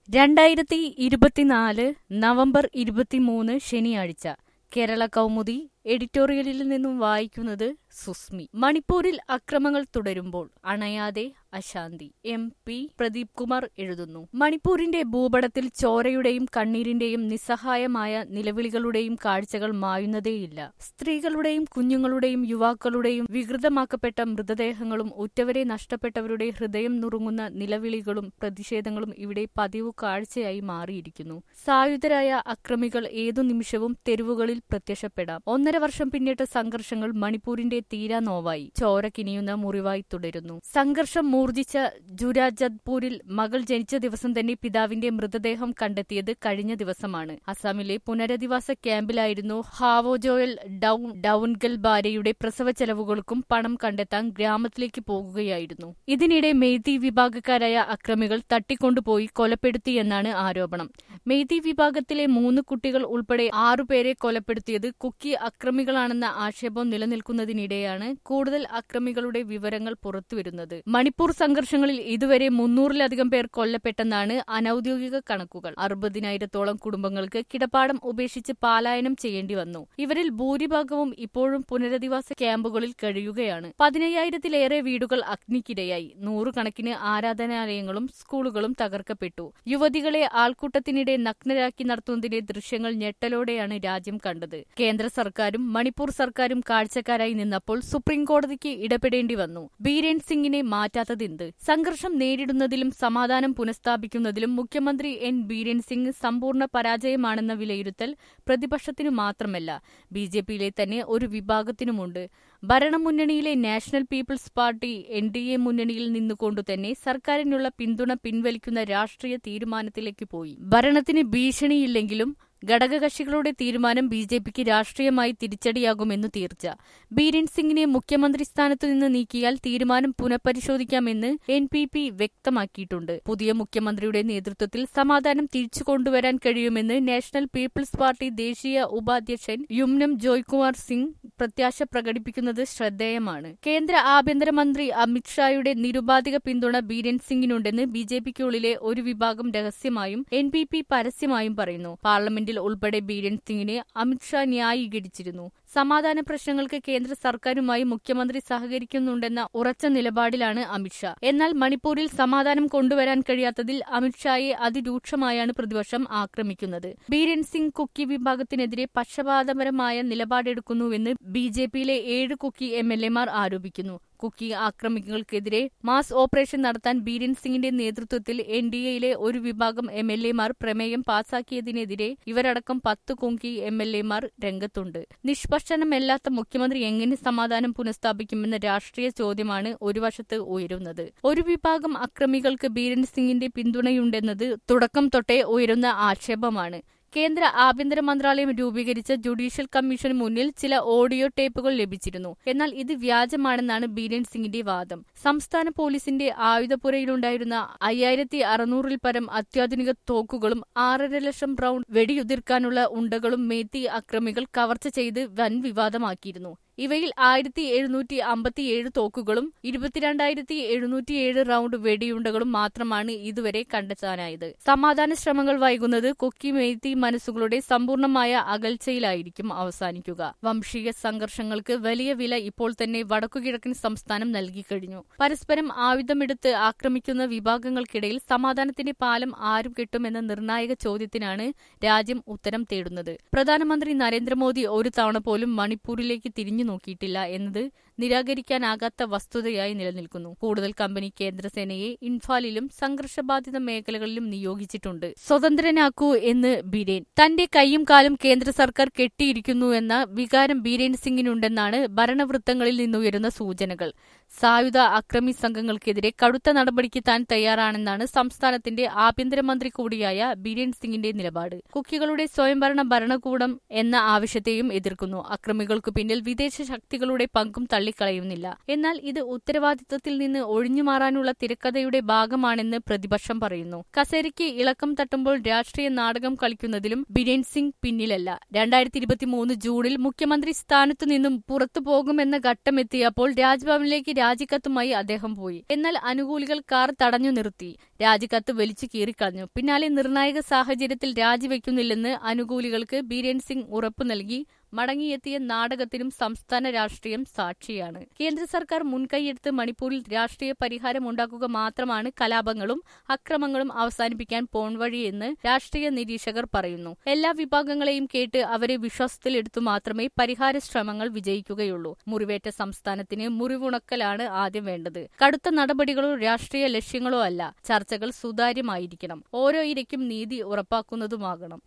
രണ്ടായിരത്തി ഇരുപത്തിനാല് നവംബർ ഇരുപത്തിമൂന്ന് ശനിയാഴ്ച കേരള കൗമുദി എഡിറ്റോറിയലിൽ നിന്നും വായിക്കുന്നത് സുസ്മി മണിപ്പൂരിൽ അക്രമങ്ങൾ തുടരുമ്പോൾ അണയാതെ അശാന്തി എം പി പ്രദീപ് കുമാർ എഴുതുന്നു മണിപ്പൂരിന്റെ ഭൂപടത്തിൽ ചോരയുടെയും കണ്ണീരിന്റെയും നിസ്സഹായമായ നിലവിളികളുടെയും കാഴ്ചകൾ മായുന്നതേയില്ല സ്ത്രീകളുടെയും കുഞ്ഞുങ്ങളുടെയും യുവാക്കളുടെയും വികൃതമാക്കപ്പെട്ട മൃതദേഹങ്ങളും ഉറ്റവരെ നഷ്ടപ്പെട്ടവരുടെ ഹൃദയം നുറുങ്ങുന്ന നിലവിളികളും പ്രതിഷേധങ്ങളും ഇവിടെ പതിവ് കാഴ്ചയായി മാറിയിരിക്കുന്നു സായുധരായ അക്രമികൾ ഏതു നിമിഷവും തെരുവുകളിൽ പ്രത്യക്ഷപ്പെടാം ഒന്നര വർഷം പിന്നിട്ട സംഘർഷങ്ങൾ മണിപ്പൂരിന്റെ തീരാ നോവായി ചോര കിനിയുന്ന മുറിവായി തുടരുന്നു സംഘർഷം മൂർജിച്ച ജുരാജദ്പൂരിൽ മകൾ ജനിച്ച ദിവസം തന്നെ പിതാവിന്റെ മൃതദേഹം കണ്ടെത്തിയത് കഴിഞ്ഞ ദിവസമാണ് അസാമിലെ പുനരധിവാസ ക്യാമ്പിലായിരുന്നു ഹാവോജോയൽ ഡൌൺ ഡൌൺഗൽ ഭാര്യയുടെ പ്രസവ ചെലവുകൾക്കും പണം കണ്ടെത്താൻ ഗ്രാമത്തിലേക്ക് പോകുകയായിരുന്നു ഇതിനിടെ മെയ്തി വിഭാഗക്കാരായ അക്രമികൾ തട്ടിക്കൊണ്ടുപോയി കൊലപ്പെടുത്തിയെന്നാണ് ആരോപണം മെയ്തി വിഭാഗത്തിലെ മൂന്ന് കുട്ടികൾ ഉൾപ്പെടെ ആറുപേരെ കൊലപ്പെടുത്തിയത് കുക്കി അക്രമികളാണെന്ന ആക്ഷേപം നിലനിൽക്കുന്നതിനിടെയാണ് കൂടുതൽ അക്രമികളുടെ വിവരങ്ങൾ പുറത്തുവരുന്നത് മണിപ്പൂർ സംഘർഷങ്ങളിൽ ഇതുവരെ മുന്നൂറിലധികം പേർ കൊല്ലപ്പെട്ടെന്നാണ് അനൌദ്യോഗിക കണക്കുകൾ അറുപതിനായിരത്തോളം കുടുംബങ്ങൾക്ക് കിടപ്പാടം ഉപേക്ഷിച്ച് പാലായനം ചെയ്യേണ്ടി വന്നു ഇവരിൽ ഭൂരിഭാഗവും ഇപ്പോഴും പുനരധിവാസ ക്യാമ്പുകളിൽ കഴിയുകയാണ് പതിനയ്യായിരത്തിലേറെ വീടുകൾ അഗ്നിക്കിരയായി നൂറുകണക്കിന് ആരാധനാലയങ്ങളും സ്കൂളുകളും തകർക്കപ്പെട്ടു യുവതികളെ ആൾക്കൂട്ടത്തിനിടെ നഗ്നരാക്കി നടത്തുന്നതിന്റെ ദൃശ്യങ്ങൾ ഞെട്ടലോടെയാണ് രാജ്യം കണ്ടത് കേന്ദ്ര സർക്കാരും മണിപ്പൂർ സർക്കാരും കാഴ്ചക്കാരായി നിന്നപ്പോൾ സുപ്രീം കോടതിക്ക് ഇടപെടേണ്ടി വന്നു ബീരേൻ സിംഗിനെ മാറ്റാത്തതെന്ത് സംഘർഷം നേരിടുന്നതിലും സമാധാനം പുനഃസ്ഥാപിക്കുന്നതിലും മുഖ്യമന്ത്രി എൻ ബീരേൻ സിംഗ് സമ്പൂർണ്ണ പരാജയമാണെന്ന വിലയിരുത്തൽ പ്രതിപക്ഷത്തിനു മാത്രമല്ല ബി ജെ പിയിലെ തന്നെ ഒരു വിഭാഗത്തിനുമുണ്ട് ഭരണമുന്നണിയിലെ national peoples party N D A മുന്നണിയിൽ നിന്നുകൊണ്ടു തന്നെ സർക്കാരിനുള്ള പിന്തുണ പിൻവലിക്കുന്ന രാഷ്ട്രീയ തീരുമാനത്തിലേക്ക് പോയി ഭരണത്തിന് ഭീഷണിയില്ലെങ്കിലും ഘടകകക്ഷികളുടെ തീരുമാനം ബി ജെ പിക്ക് രാഷ്ട്രീയമായി തിരിച്ചടിയാകുമെന്നു തീർച്ച ബീരൻ സിംഗിനെ മുഖ്യമന്ത്രി സ്ഥാനത്തു നിന്ന് നീക്കിയാൽ തീരുമാനം പുനഃപരിശോധിക്കാമെന്ന് എൻ പി പി വ്യക്തമാക്കിയിട്ടുണ്ട് പുതിയ മുഖ്യമന്ത്രിയുടെ നേതൃത്വത്തിൽ സമാധാനം തിരിച്ചു കൊണ്ടുവരാൻ കഴിയുമെന്ന് നാഷണൽ പീപ്പിൾസ് പാർട്ടി ദേശീയ ഉപാധ്യക്ഷൻ യുമ്നം ജോയ്കുമാർ സിംഗ് പ്രത്യാശ പ്രകടിപ്പിക്കുന്നത് ശ്രദ്ധേയമാണ് കേന്ദ്ര ആഭ്യന്തരമന്ത്രി അമിത്ഷായുടെ നിരുപാധിക പിന്തുണ ബീരൻ സിംഗിനുണ്ടെന്ന് ബി ജെ പിക്കുള്ളിലെ ഒരു വിഭാഗം രഹസ്യമായും എൻ പി പി പരസ്യമായും പറയുന്നു പാർലമെന്റ് പാർലമെന്റിൽ ഉൾപ്പെടെ ബീരൻ സിംഗിനെ അമിത്ഷാ ന്യായീകരിച്ചിരുന്നു സമാധാന പ്രശ്നങ്ങൾക്ക് കേന്ദ്ര സർക്കാരുമായി മുഖ്യമന്ത്രി സഹകരിക്കുന്നുണ്ടെന്ന ഉറച്ച നിലപാടിലാണ് അമിത്ഷാ എന്നാൽ മണിപ്പൂരിൽ സമാധാനം കൊണ്ടുവരാൻ കഴിയാത്തതിൽ അമിത്ഷായെ അതിരൂക്ഷമായാണ് പ്രതിപക്ഷം ആക്രമിക്കുന്നത് ബീരൻ സിംഗ് കുക്കി വിഭാഗത്തിനെതിരെ പക്ഷപാതപരമായ നിലപാടെടുക്കുന്നുവെന്ന് ബി ജെ പിയിലെ ഏഴ് കുക്കി എം എൽ എമാർ ആരോപിക്കുന്നു കുക്കി ആക്രമികൾക്കെതിരെ മാസ് ഓപ്പറേഷൻ നടത്താൻ ബീരൻ സിംഗിന്റെ നേതൃത്വത്തിൽ എൻ ഡി എയിലെ ഒരു വിഭാഗം എം എൽ എമാർ പ്രമേയം പാസാക്കിയതിനെതിരെ ഇവരടക്കം പത്ത് കുങ്കി എം എൽ എമാർ രംഗത്തുണ്ട് നിഷ്പക്ഷനമല്ലാത്ത മുഖ്യമന്ത്രി എങ്ങനെ സമാധാനം പുനഃസ്ഥാപിക്കുമെന്ന രാഷ്ട്രീയ ചോദ്യമാണ് ഒരു വശത്ത് ഉയരുന്നത് ഒരു വിഭാഗം അക്രമികൾക്ക് ബീരൻ സിംഗിന്റെ പിന്തുണയുണ്ടെന്നത് തുടക്കം തൊട്ടേ ഉയരുന്ന ആക്ഷേപമാണ് കേന്ദ്ര ആഭ്യന്തര മന്ത്രാലയം രൂപീകരിച്ച ജുഡീഷ്യൽ കമ്മീഷന് മുന്നിൽ ചില ഓഡിയോ ടേപ്പുകൾ ലഭിച്ചിരുന്നു എന്നാൽ ഇത് വ്യാജമാണെന്നാണ് ബീരൻ സിംഗിന്റെ വാദം സംസ്ഥാന പോലീസിന്റെ ആയുധപ്പുരയിലുണ്ടായിരുന്ന അയ്യായിരത്തി അറുന്നൂറിൽ പരം അത്യാധുനിക തോക്കുകളും ആറര ലക്ഷം റൌണ്ട് വെടിയുതിർക്കാനുള്ള ഉണ്ടകളും മേത്തി അക്രമികൾ കവർച്ച ചെയ്ത് വൻ വിവാദമാക്കിയിരുന്നു ഇവയിൽ ആയിരത്തി എഴുന്നൂറ്റി അമ്പത്തിയേഴ് തോക്കുകളും ഇരുപത്തിരണ്ടായിരത്തി എഴുന്നൂറ്റിയേഴ് റൌണ്ട് വെടിയുണ്ടകളും മാത്രമാണ് ഇതുവരെ കണ്ടെത്താനായത് സമാധാന ശ്രമങ്ങൾ വൈകുന്നത് കൊക്കി മെയ്ത്തി മനസ്സുകളുടെ സമ്പൂർണമായ അകൽച്ചയിലായിരിക്കും അവസാനിക്കുക വംശീയ സംഘർഷങ്ങൾക്ക് വലിയ വില ഇപ്പോൾ തന്നെ വടക്കുകിഴക്കൻ സംസ്ഥാനം നൽകിക്കഴിഞ്ഞു പരസ്പരം ആയുധമെടുത്ത് ആക്രമിക്കുന്ന വിഭാഗങ്ങൾക്കിടയിൽ സമാധാനത്തിന്റെ പാലം ആരും കെട്ടുമെന്ന നിർണായക ചോദ്യത്തിനാണ് രാജ്യം ഉത്തരം തേടുന്നത് പ്രധാനമന്ത്രി നരേന്ദ്രമോദി ഒരു തവണ പോലും മണിപ്പൂരിലേക്ക് തിരിഞ്ഞു നോക്കിയിട്ടില്ല എന്നത് നിരാകരിക്കാനാകാത്ത വസ്തുതയായി നിലനിൽക്കുന്നു കൂടുതൽ കമ്പനി കേന്ദ്രസേനയെ ഇൻഫാലിലും സംഘർഷബാധിത മേഖലകളിലും നിയോഗിച്ചിട്ടുണ്ട് സ്വതന്ത്രനാക്കൂ എന്ന് ബിരേൻ തന്റെ കൈയും കാലും കേന്ദ്ര സർക്കാർ കെട്ടിയിരിക്കുന്നുവെന്ന വികാരം ബീരേൻ സിംഗിനുണ്ടെന്നാണ് ഭരണവൃത്തങ്ങളിൽ നിന്നുയരുന്ന സൂചനകൾ സായുധ അക്രമി സംഘങ്ങൾക്കെതിരെ കടുത്ത നടപടിക്ക് താൻ തയ്യാറാണെന്നാണ് സംസ്ഥാനത്തിന്റെ ആഭ്യന്തരമന്ത്രി കൂടിയായ ബീരേൻ സിംഗിന്റെ നിലപാട് കുക്കികളുടെ സ്വയംഭരണ ഭരണകൂടം എന്ന ആവശ്യത്തെയും എതിർക്കുന്നു അക്രമികൾക്കു പിന്നിൽ വിദേശ ശക്തികളുടെ പങ്കും തള്ളി തള്ളിക്കളയുന്നില്ല എന്നാൽ ഇത് ഉത്തരവാദിത്വത്തിൽ നിന്ന് ഒഴിഞ്ഞുമാറാനുള്ള തിരക്കഥയുടെ ഭാഗമാണെന്ന് പ്രതിപക്ഷം പറയുന്നു കസേരയ്ക്ക് ഇളക്കം തട്ടുമ്പോൾ രാഷ്ട്രീയ നാടകം കളിക്കുന്നതിലും ബിരേൻ സിംഗ് പിന്നിലല്ല രണ്ടായിരത്തി ഇരുപത്തിമൂന്ന് ജൂണിൽ മുഖ്യമന്ത്രി സ്ഥാനത്തു നിന്നും പുറത്തു പോകുമെന്ന ഘട്ടമെത്തിയപ്പോൾ രാജ്ഭവനിലേക്ക് രാജിക്കത്തുമായി അദ്ദേഹം പോയി എന്നാൽ അനുകൂലികൾ കാർ തടഞ്ഞു നിർത്തി രാജിക്കത്ത് വലിച്ചു കീറിക്കളഞ്ഞു പിന്നാലെ നിർണായക സാഹചര്യത്തിൽ രാജിവെക്കുന്നില്ലെന്ന് അനുകൂലികൾക്ക് ബീരേൻ സിംഗ് ഉറപ്പു നൽകി മടങ്ങിയെത്തിയ നാടകത്തിനും സംസ്ഥാന രാഷ്ട്രീയം സാക്ഷിയാണ് കേന്ദ്ര സർക്കാർ മുൻകൈയെടുത്ത് മണിപ്പൂരിൽ രാഷ്ട്രീയ പരിഹാരം ഉണ്ടാക്കുക മാത്രമാണ് കലാപങ്ങളും അക്രമങ്ങളും അവസാനിപ്പിക്കാൻ പോൺവഴിയെന്ന് രാഷ്ട്രീയ നിരീക്ഷകർ പറയുന്നു എല്ലാ വിഭാഗങ്ങളെയും കേട്ട് അവരെ വിശ്വാസത്തിലെടുത്തു മാത്രമേ പരിഹാര ശ്രമങ്ങൾ വിജയിക്കുകയുള്ളൂ മുറിവേറ്റ സംസ്ഥാനത്തിന് മുറിവുണക്കലാണ് ആദ്യം വേണ്ടത് കടുത്ത നടപടികളോ രാഷ്ട്രീയ ലക്ഷ്യങ്ങളോ അല്ല ചർച്ചകൾ സുതാര്യമായിരിക്കണം ഓരോ ഇരയ്ക്കും നീതി ഉറപ്പാക്കുന്നതുമാകണം